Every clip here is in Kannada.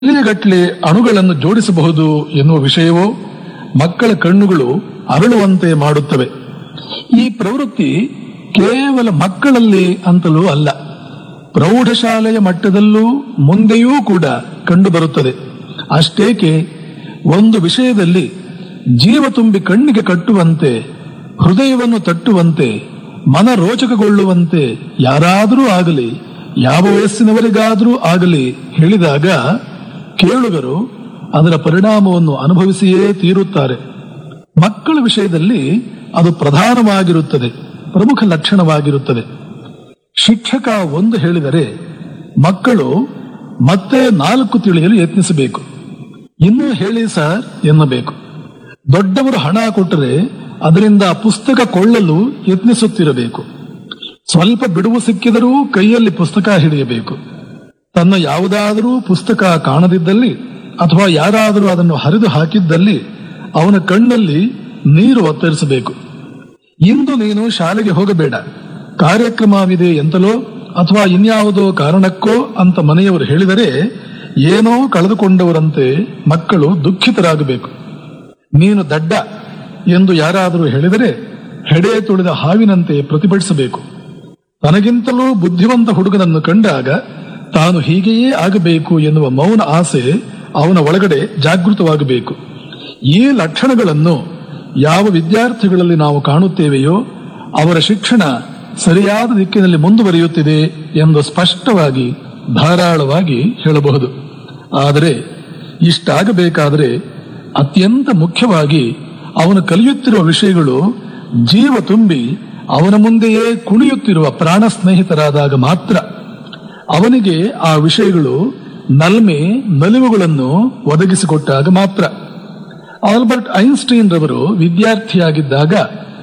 ಗಟ್ಟಲೆ ಅಣುಗಳನ್ನು ಜೋಡಿಸಬಹುದು ಎನ್ನುವ ವಿಷಯವೋ ಮಕ್ಕಳ ಕಣ್ಣುಗಳು ಅರಳುವಂತೆ ಮಾಡುತ್ತವೆ ಈ ಪ್ರವೃತ್ತಿ ಕೇವಲ ಮಕ್ಕಳಲ್ಲಿ ಅಂತಲೂ ಅಲ್ಲ ಪ್ರೌಢಶಾಲೆಯ ಮಟ್ಟದಲ್ಲೂ ಮುಂದೆಯೂ ಕೂಡ ಕಂಡುಬರುತ್ತದೆ ಅಷ್ಟೇಕೆ ಒಂದು ವಿಷಯದಲ್ಲಿ ಜೀವ ತುಂಬಿ ಕಣ್ಣಿಗೆ ಕಟ್ಟುವಂತೆ ಹೃದಯವನ್ನು ತಟ್ಟುವಂತೆ ಮನರೋಚಕಗೊಳ್ಳುವಂತೆ ಯಾರಾದರೂ ಆಗಲಿ ಯಾವ ವಯಸ್ಸಿನವರಿಗಾದರೂ ಆಗಲಿ ಹೇಳಿದಾಗ ಕೇಳುಗರು ಅದರ ಪರಿಣಾಮವನ್ನು ಅನುಭವಿಸಿಯೇ ತೀರುತ್ತಾರೆ ಮಕ್ಕಳ ವಿಷಯದಲ್ಲಿ ಅದು ಪ್ರಧಾನವಾಗಿರುತ್ತದೆ ಪ್ರಮುಖ ಲಕ್ಷಣವಾಗಿರುತ್ತದೆ ಶಿಕ್ಷಕ ಒಂದು ಹೇಳಿದರೆ ಮಕ್ಕಳು ಮತ್ತೆ ನಾಲ್ಕು ತಿಳಿಯಲು ಯತ್ನಿಸಬೇಕು ಇನ್ನೂ ಹೇಳಿ ಸರ್ ಎನ್ನಬೇಕು ದೊಡ್ಡವರು ಹಣ ಕೊಟ್ಟರೆ ಅದರಿಂದ ಪುಸ್ತಕ ಕೊಳ್ಳಲು ಯತ್ನಿಸುತ್ತಿರಬೇಕು ಸ್ವಲ್ಪ ಬಿಡುವು ಸಿಕ್ಕಿದರೂ ಕೈಯಲ್ಲಿ ಪುಸ್ತಕ ಹಿಡಿಯಬೇಕು ತನ್ನ ಯಾವುದಾದರೂ ಪುಸ್ತಕ ಕಾಣದಿದ್ದಲ್ಲಿ ಅಥವಾ ಯಾರಾದರೂ ಅದನ್ನು ಹರಿದು ಹಾಕಿದ್ದಲ್ಲಿ ಅವನ ಕಣ್ಣಲ್ಲಿ ನೀರು ಒತ್ತರಿಸಬೇಕು ಇಂದು ನೀನು ಶಾಲೆಗೆ ಹೋಗಬೇಡ ಕಾರ್ಯಕ್ರಮವಿದೆ ಎಂತಲೋ ಅಥವಾ ಇನ್ಯಾವುದೋ ಕಾರಣಕ್ಕೋ ಅಂತ ಮನೆಯವರು ಹೇಳಿದರೆ ಏನೋ ಕಳೆದುಕೊಂಡವರಂತೆ ಮಕ್ಕಳು ದುಃಖಿತರಾಗಬೇಕು ನೀನು ದಡ್ಡ ಎಂದು ಯಾರಾದರೂ ಹೇಳಿದರೆ ಹೆಡೆ ತುಳಿದ ಹಾವಿನಂತೆ ಪ್ರತಿಭಟಿಸಬೇಕು ತನಗಿಂತಲೂ ಬುದ್ಧಿವಂತ ಹುಡುಗನನ್ನು ಕಂಡಾಗ ತಾನು ಹೀಗೆಯೇ ಆಗಬೇಕು ಎನ್ನುವ ಮೌನ ಆಸೆ ಅವನ ಒಳಗಡೆ ಜಾಗೃತವಾಗಬೇಕು ಈ ಲಕ್ಷಣಗಳನ್ನು ಯಾವ ವಿದ್ಯಾರ್ಥಿಗಳಲ್ಲಿ ನಾವು ಕಾಣುತ್ತೇವೆಯೋ ಅವರ ಶಿಕ್ಷಣ ಸರಿಯಾದ ದಿಕ್ಕಿನಲ್ಲಿ ಮುಂದುವರಿಯುತ್ತಿದೆ ಎಂದು ಸ್ಪಷ್ಟವಾಗಿ ಧಾರಾಳವಾಗಿ ಹೇಳಬಹುದು ಆದರೆ ಇಷ್ಟಾಗಬೇಕಾದರೆ ಅತ್ಯಂತ ಮುಖ್ಯವಾಗಿ ಅವನು ಕಲಿಯುತ್ತಿರುವ ವಿಷಯಗಳು ಜೀವ ತುಂಬಿ ಅವನ ಮುಂದೆಯೇ ಕುಣಿಯುತ್ತಿರುವ ಪ್ರಾಣ ಸ್ನೇಹಿತರಾದಾಗ ಮಾತ್ರ ಅವನಿಗೆ ಆ ವಿಷಯಗಳು ನಲ್ಮೆ ನಲಿವುಗಳನ್ನು ಒದಗಿಸಿಕೊಟ್ಟಾಗ ಮಾತ್ರ ಆಲ್ಬರ್ಟ್ ಐನ್ಸ್ಟೈನ್ ರವರು ವಿದ್ಯಾರ್ಥಿಯಾಗಿದ್ದಾಗ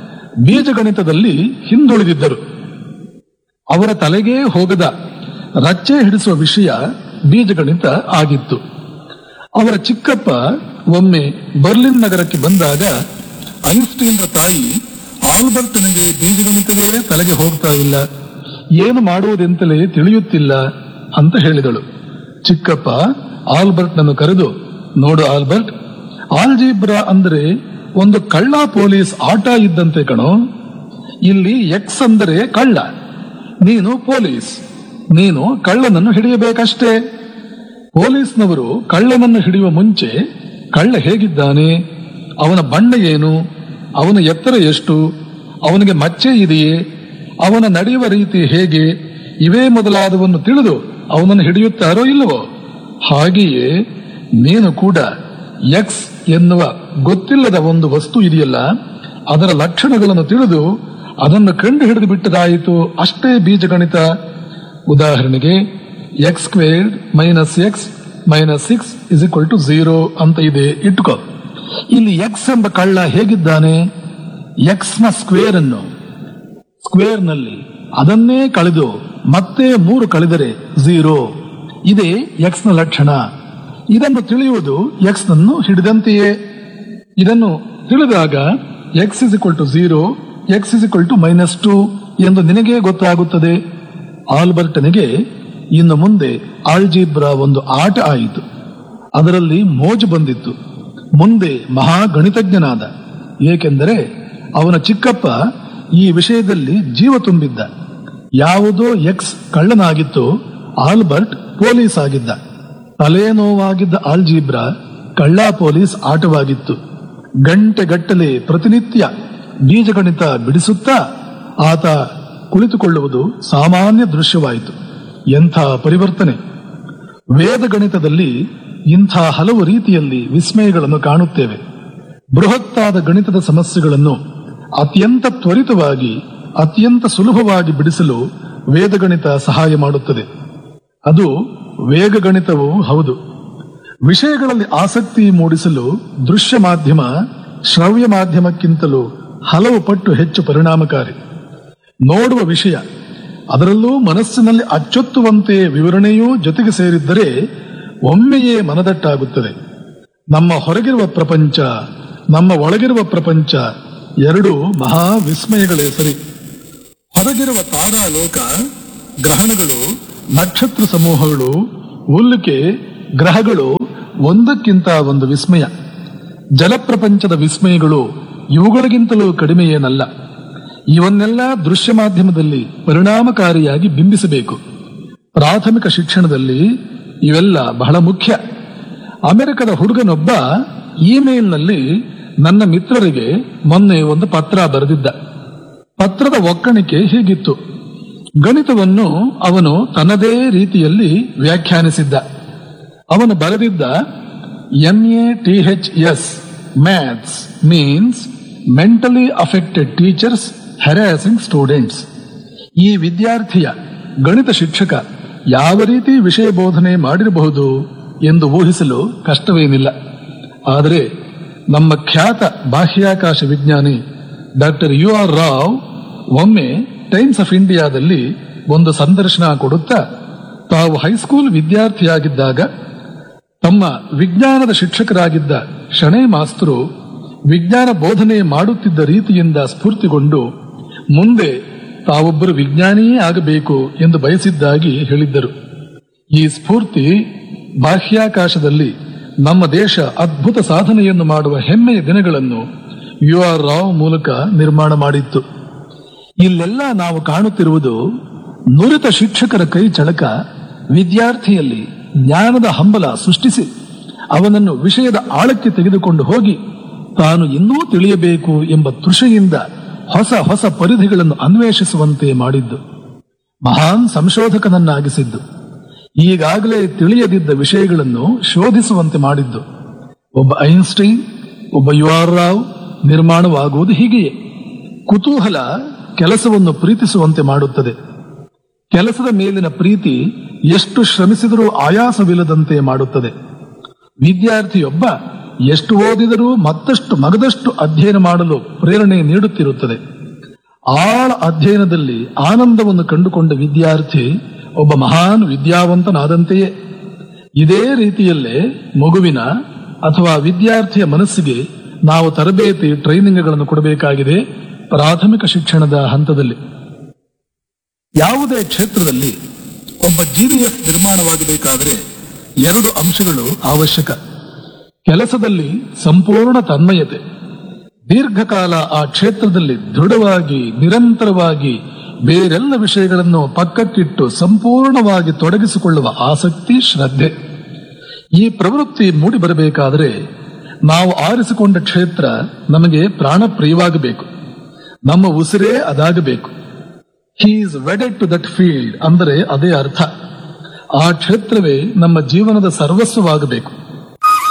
ಬೀಜಗಣಿತದಲ್ಲಿ ಹಿಂದುಳಿದಿದ್ದರು ಅವರ ತಲೆಗೆ ಹೋಗದ ರಚ್ಚೆ ಹಿಡಿಸುವ ವಿಷಯ ಬೀಜಗಣಿತ ಆಗಿತ್ತು ಅವರ ಚಿಕ್ಕಪ್ಪ ಒಮ್ಮೆ ಬರ್ಲಿನ್ ನಗರಕ್ಕೆ ಬಂದಾಗ ಐನ್ಸ್ಟೈನ್ರ ತಾಯಿ ಆಲ್ಬರ್ಟ್ನಿಗೆ ಬೀಜಗಣಿತವೇ ತಲೆಗೆ ಹೋಗ್ತಾ ಇಲ್ಲ ಏನು ಮಾಡುವುದೆಂತಲೇ ತಿಳಿಯುತ್ತಿಲ್ಲ ಅಂತ ಹೇಳಿದಳು ಚಿಕ್ಕಪ್ಪ ಆಲ್ಬರ್ಟ್ನನ್ನು ಕರೆದು ನೋಡು ಆಲ್ಬರ್ಟ್ ಆಲ್ಜಿಬ್ರಾ ಅಂದರೆ ಒಂದು ಕಳ್ಳ ಪೊಲೀಸ್ ಆಟ ಇದ್ದಂತೆ ಕಣೋ ಇಲ್ಲಿ ಎಕ್ಸ್ ಅಂದರೆ ಕಳ್ಳ ನೀನು ಪೊಲೀಸ್ ನೀನು ಕಳ್ಳನನ್ನು ಹಿಡಿಯಬೇಕಷ್ಟೇ ಪೊಲೀಸ್ನವರು ಕಳ್ಳನನ್ನು ಹಿಡಿಯುವ ಮುಂಚೆ ಕಳ್ಳ ಹೇಗಿದ್ದಾನೆ ಅವನ ಬಣ್ಣ ಏನು ಅವನ ಎತ್ತರ ಎಷ್ಟು ಅವನಿಗೆ ಮಚ್ಚೆ ಇದೆಯೇ ಅವನ ನಡೆಯುವ ರೀತಿ ಹೇಗೆ ಇವೇ ಮೊದಲಾದವನ್ನು ತಿಳಿದು ಅವನನ್ನು ಹಿಡಿಯುತ್ತಾರೋ ಇಲ್ಲವೋ ಹಾಗೆಯೇ ನೀನು ಕೂಡ ಎಕ್ಸ್ ಎನ್ನುವ ಗೊತ್ತಿಲ್ಲದ ಒಂದು ವಸ್ತು ಇದೆಯಲ್ಲ ಅದರ ಲಕ್ಷಣಗಳನ್ನು ತಿಳಿದು ಅದನ್ನು ಕಂಡು ಹಿಡಿದು ಬಿಟ್ಟದಾಯಿತು ಅಷ್ಟೇ ಬೀಜಗಣಿತ ಉದಾಹರಣೆಗೆ x squared minus x minus six is equal to zero ಅಂತ ಇದೆ ಇಟ್ಕೋ ಇಲ್ಲಿ ಎಕ್ಸ್ ಎಂಬ ಕಳ್ಳ ಹೇಗಿದ್ದಾನೆ ಎಕ್ಸ್ ನ ಸ್ಕ್ವೇರ್ ಅನ್ನು ಸ್ಕ್ವೇರ್ ನಲ್ಲಿ ಅದನ್ನೇ ಕಳೆದು ಮತ್ತೆ ಮೂರು ಕಳೆದರೆ ಝೀರೋ ಇದೇ ಎಕ್ಸ್ ನ ಲಕ್ಷಣ ಇದನ್ನು ತಿಳಿಯುವುದು ಎಕ್ಸ್ ನನ್ನು ಹಿಡಿದಂತೆಯೇ ಇದನ್ನು ತಿಳಿದಾಗ x is equal to zero x is equal to minus two ಎಂದು ನಿನಗೇ ಗೊತ್ತಾಗುತ್ತದೆ ಆಲ್ಬರ್ಟನಿಗೆ ಇನ್ನು ಮುಂದೆ ಆಲ್ಜಿಬ್ರಾ ಒಂದು ಆಟ ಆಯಿತು ಅದರಲ್ಲಿ ಮೋಜು ಬಂದಿತ್ತು ಮುಂದೆ ಮಹಾ ಗಣಿತಜ್ಞನಾದ ಏಕೆಂದರೆ ಅವನ ಚಿಕ್ಕಪ್ಪ ಈ ವಿಷಯದಲ್ಲಿ ಜೀವ ತುಂಬಿದ್ದ ಯಾವುದೋ ಎಕ್ಸ್ ಕಳ್ಳನಾಗಿತ್ತು ಆಲ್ಬರ್ಟ್ ಪೊಲೀಸ್ ಆಗಿದ್ದ ತಲೆನೋವಾಗಿದ್ದ ಆಲ್ಜಿಬ್ರಾ ಕಳ್ಳ ಪೊಲೀಸ್ ಆಟವಾಗಿತ್ತು ಗಂಟೆಗಟ್ಟಲೆ ಪ್ರತಿನಿತ್ಯ ಬೀಜಗಣಿತ ಬಿಡಿಸುತ್ತಾ ಆತ ಕುಳಿತುಕೊಳ್ಳುವುದು ಸಾಮಾನ್ಯ ದೃಶ್ಯವಾಯಿತು ಎಂಥ ಪರಿವರ್ತನೆ ವೇದಗಣಿತದಲ್ಲಿ ಇಂಥ ಹಲವು ರೀತಿಯಲ್ಲಿ ವಿಸ್ಮಯಗಳನ್ನು ಕಾಣುತ್ತೇವೆ ಬೃಹತ್ತಾದ ಗಣಿತದ ಸಮಸ್ಯೆಗಳನ್ನು ಅತ್ಯಂತ ತ್ವರಿತವಾಗಿ ಅತ್ಯಂತ ಸುಲಭವಾಗಿ ಬಿಡಿಸಲು ವೇದಗಣಿತ ಸಹಾಯ ಮಾಡುತ್ತದೆ ಅದು ವೇಗಗಣಿತವೂ ಹೌದು ವಿಷಯಗಳಲ್ಲಿ ಆಸಕ್ತಿ ಮೂಡಿಸಲು ದೃಶ್ಯ ಮಾಧ್ಯಮ ಶ್ರವ್ಯ ಮಾಧ್ಯಮಕ್ಕಿಂತಲೂ ಹಲವು ಪಟ್ಟು ಹೆಚ್ಚು ಪರಿಣಾಮಕಾರಿ ನೋಡುವ ವಿಷಯ ಅದರಲ್ಲೂ ಮನಸ್ಸಿನಲ್ಲಿ ಅಚ್ಚೊತ್ತುವಂತೆ ವಿವರಣೆಯೂ ಜೊತೆಗೆ ಸೇರಿದ್ದರೆ ಒಮ್ಮೆಯೇ ಮನದಟ್ಟಾಗುತ್ತದೆ ನಮ್ಮ ಹೊರಗಿರುವ ಪ್ರಪಂಚ ನಮ್ಮ ಒಳಗಿರುವ ಪ್ರಪಂಚ ಎರಡು ಮಹಾ ವಿಸ್ಮಯಗಳೇ ಸರಿ ಹೊರಗಿರುವ ತಾರಾಲೋಕ ಗ್ರಹಣಗಳು ನಕ್ಷತ್ರ ಸಮೂಹಗಳು ಉಲ್ಕೆ ಗ್ರಹಗಳು ಒಂದಕ್ಕಿಂತ ಒಂದು ವಿಸ್ಮಯ ಜಲಪ್ರಪಂಚದ ವಿಸ್ಮಯಗಳು ಇವುಗಳಿಗಿಂತಲೂ ಕಡಿಮೆ ಏನಲ್ಲ ಇವನ್ನೆಲ್ಲ ದೃಶ್ಯ ಮಾಧ್ಯಮದಲ್ಲಿ ಪರಿಣಾಮಕಾರಿಯಾಗಿ ಬಿಂಬಿಸಬೇಕು ಪ್ರಾಥಮಿಕ ಶಿಕ್ಷಣದಲ್ಲಿ ಇವೆಲ್ಲ ಬಹಳ ಮುಖ್ಯ ಅಮೆರಿಕದ ಹುಡುಗನೊಬ್ಬ ಇಮೇಲ್ನಲ್ಲಿ ನನ್ನ ಮಿತ್ರರಿಗೆ ಮೊನ್ನೆ ಒಂದು ಪತ್ರ ಬರೆದಿದ್ದ ಪತ್ರದ ಒಕ್ಕಣಿಕೆ ಹೀಗಿತ್ತು ಗಣಿತವನ್ನು ಅವನು ತನ್ನದೇ ರೀತಿಯಲ್ಲಿ ವ್ಯಾಖ್ಯಾನಿಸಿದ್ದ ಅವನು ಬರೆದಿದ್ದ MA TH S maths means mentally affected teachers harassing students ಈ ವಿದ್ಯಾರ್ಥಿಯ ಗಣಿತ ಶಿಕ್ಷಕ ಯಾವ ರೀತಿ ವಿಷಯ ಬೋಧನೆ ಮಾಡಿರಬಹುದು ಎಂದು ಊಹಿಸಲು ಕಷ್ಟವೇನಿಲ್ಲ ಆದರೆ ನಮ್ಮ ಖ್ಯಾತ ಬಾಹ್ಯಾಕಾಶ ವಿಜ್ಞಾನಿ ಡಾಕ್ಟರ್ ಯು ಆರ್ ರಾವ್ ಒಮ್ಮೆ ಟೈಮ್ಸ್ ಆಫ್ ಇಂಡಿಯಾದಲ್ಲಿ ಒಂದು ಸಂದರ್ಶನ ಕೊಡುತ್ತಾ ತಾವು ಹೈಸ್ಕೂಲ್ ವಿದ್ಯಾರ್ಥಿಯಾಗಿದ್ದಾಗ ತಮ್ಮ ವಿಜ್ಞಾನದ ಶಿಕ್ಷಕರಾಗಿದ್ದ ಶಣೆ ಮಾಸ್ತರು ವಿಜ್ಞಾನ ಬೋಧನೆ ಮಾಡುತ್ತಿದ್ದ ರೀತಿಯಿಂದ ಸ್ಫೂರ್ತಿಗೊಂಡು ಮುಂದೆ ತಾವೊಬ್ಬರು ವಿಜ್ಞಾನಿಯೇ ಆಗಬೇಕು ಎಂದು ಬಯಸಿದ್ದಾಗಿ ಹೇಳಿದ್ದರು ಈ ಸ್ಫೂರ್ತಿ ಬಾಹ್ಯಾಕಾಶದಲ್ಲಿ ನಮ್ಮ ದೇಶ ಅದ್ಭುತ ಸಾಧನೆಯನ್ನು ಮಾಡುವ ಹೆಮ್ಮೆಯ ದಿನಗಳನ್ನು ಯು ಆರ್ ರಾವ್ ಮೂಲಕ ನಿರ್ಮಾಣ ಮಾಡಿತ್ತು ಇಲ್ಲೆಲ್ಲ ನಾವು ಕಾಣುತ್ತಿರುವುದು ನುರಿತ ಶಿಕ್ಷಕರ ಕೈ ಚಳಕ ವಿದ್ಯಾರ್ಥಿಯಲ್ಲಿ ಜ್ಞಾನದ ಹಂಬಲ ಸೃಷ್ಟಿಸಿ ಅವನನ್ನು ವಿಷಯದ ಆಳಕ್ಕೆ ತೆಗೆದುಕೊಂಡು ಹೋಗಿ ತಾನು ಇನ್ನೂ ತಿಳಿಯಬೇಕು ಎಂಬ ತೃಷೆಯಿಂದ ಹೊಸ ಹೊಸ ಪರಿಧಿಗಳನ್ನು ಅನ್ವೇಷಿಸುವಂತೆ ಮಾಡಿದ್ದು ಮಹಾನ್ ಸಂಶೋಧಕನನ್ನಾಗಿಸಿದ್ದು ಈಗಾಗಲೇ ತಿಳಿಯದಿದ್ದ ವಿಷಯಗಳನ್ನು ಶೋಧಿಸುವಂತೆ ಮಾಡಿದ್ದು ಒಬ್ಬ ಐನ್ಸ್ಟೈನ್ ಒಬ್ಬ ಯು ಆರ್ ರಾವ್ ನಿರ್ಮಾಣವಾಗುವುದು ಹೀಗೆಯೇ ಕುತೂಹಲ ಕೆಲಸವನ್ನು ಪ್ರೀತಿಸುವಂತೆ ಮಾಡುತ್ತದೆ ಕೆಲಸದ ಮೇಲಿನ ಪ್ರೀತಿ ಎಷ್ಟು ಶ್ರಮಿಸಿದರೂ ಆಯಾಸವಿಲ್ಲದಂತೆ ಮಾಡುತ್ತದೆ ವಿದ್ಯಾರ್ಥಿಯೊಬ್ಬ ಎಷ್ಟು ಓದಿದರೂ ಮತ್ತಷ್ಟು ಮಗದಷ್ಟು ಅಧ್ಯಯನ ಮಾಡಲು ಪ್ರೇರಣೆ ನೀಡುತ್ತಿರುತ್ತದೆ ಆಳ ಅಧ್ಯಯನದಲ್ಲಿ ಆನಂದವನ್ನು ಕಂಡುಕೊಂಡ ವಿದ್ಯಾರ್ಥಿ ಒಬ್ಬ ಮಹಾನ್ ವಿದ್ಯಾವಂತನಾದಂತೆಯೇ ಇದೇ ರೀತಿಯಲ್ಲೇ ಮಗುವಿನ ಅಥವಾ ವಿದ್ಯಾರ್ಥಿಯ ಮನಸ್ಸಿಗೆ ನಾವು ತರಬೇತಿ ಟ್ರೈನಿಂಗ್ಗಳನ್ನು ಕೊಡಬೇಕಾಗಿದೆ ಪ್ರಾಥಮಿಕ ಶಿಕ್ಷಣದ ಹಂತದಲ್ಲಿ ಯಾವುದೇ ಕ್ಷೇತ್ರದಲ್ಲಿ ಒಬ್ಬ ಜಿಡಿಎಫ್ ನಿರ್ಮಾಣವಾಗಬೇಕಾದರೆ ಎರಡು ಅಂಶಗಳು ಅವಶ್ಯಕ ಕೆಲಸದಲ್ಲಿ ಸಂಪೂರ್ಣ ತನ್ಮಯತೆ ದೀರ್ಘಕಾಲ ಆ ಕ್ಷೇತ್ರದಲ್ಲಿ ದೃಢವಾಗಿ ನಿರಂತರವಾಗಿ ಬೇರೆಲ್ಲ ವಿಷಯಗಳನ್ನು ಪಕ್ಕಕ್ಕಿಟ್ಟು ಸಂಪೂರ್ಣವಾಗಿ ತೊಡಗಿಸಿಕೊಳ್ಳುವ ಆಸಕ್ತಿ ಶ್ರದ್ಧೆ ಈ ಪ್ರವೃತ್ತಿ ಮೂಡಿ ಬರಬೇಕಾದರೆ ನಾವು ಆರಿಸಿಕೊಂಡ ಕ್ಷೇತ್ರ ನಮಗೆ ಪ್ರಾಣಪ್ರಿಯವಾಗಬೇಕು ನಮ್ಮ ಉಸಿರೇ ಅದಾಗಬೇಕು he is wedded to that field ಅಂದರೆ ಅದೇ ಅರ್ಥ ಆ ಕ್ಷೇತ್ರವೇ ನಮ್ಮ ಜೀವನದ ಸರ್ವಸ್ವವಾಗಬೇಕು